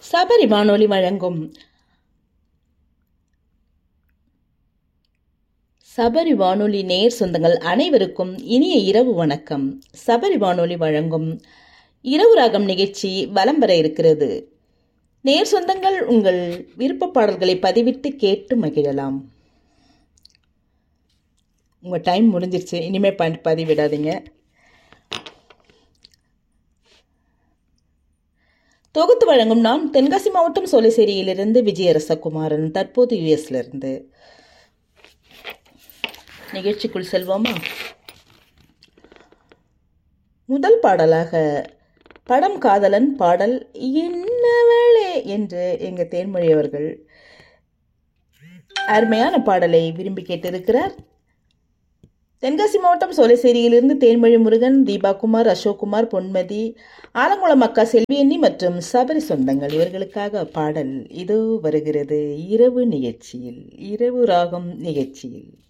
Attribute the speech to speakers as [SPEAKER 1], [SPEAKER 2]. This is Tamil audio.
[SPEAKER 1] சபரி வானொலி வழங்கும் சபரி வானொலி நேர் சொந்தங்கள் அனைவருக்கும் இனிய இரவு வணக்கம் சபரி வானொலி வழங்கும் இரவு ராகம் நிகழ்ச்சி வலம் வர இருக்கிறது நேர் சொந்தங்கள் உங்கள் விருப்ப பாடல்களை பதிவிட்டு கேட்டு மகிழலாம் உங்கள் டைம் முடிஞ்சிருச்சு இனிமேல் ப பதிவிடாதீங்க தொகுத்து வழங்கும் நான் தென்காசி மாவட்டம் சோலைசேரியிலிருந்து விஜயரசகுமாரன் தற்போது யுஎஸ்ல இருந்து நிகழ்ச்சிக்குள் செல்வோமா முதல் பாடலாக படம் காதலன் பாடல் என்னவளே என்று எங்க தேன்மொழி அவர்கள் அருமையான பாடலை விரும்பி கேட்டிருக்கிறார் தென்காசி மாவட்டம் சோலைசேரியிலிருந்து தேன்மொழி முருகன் தீபாகுமார் அசோக்குமார் பொன்மதி ஆலங்குளம் அக்கா செல்வியண்ணி மற்றும் சபரி சொந்தங்கள் இவர்களுக்காக பாடல் இதோ வருகிறது இரவு நிகழ்ச்சியில் இரவு ராகம் நிகழ்ச்சியில்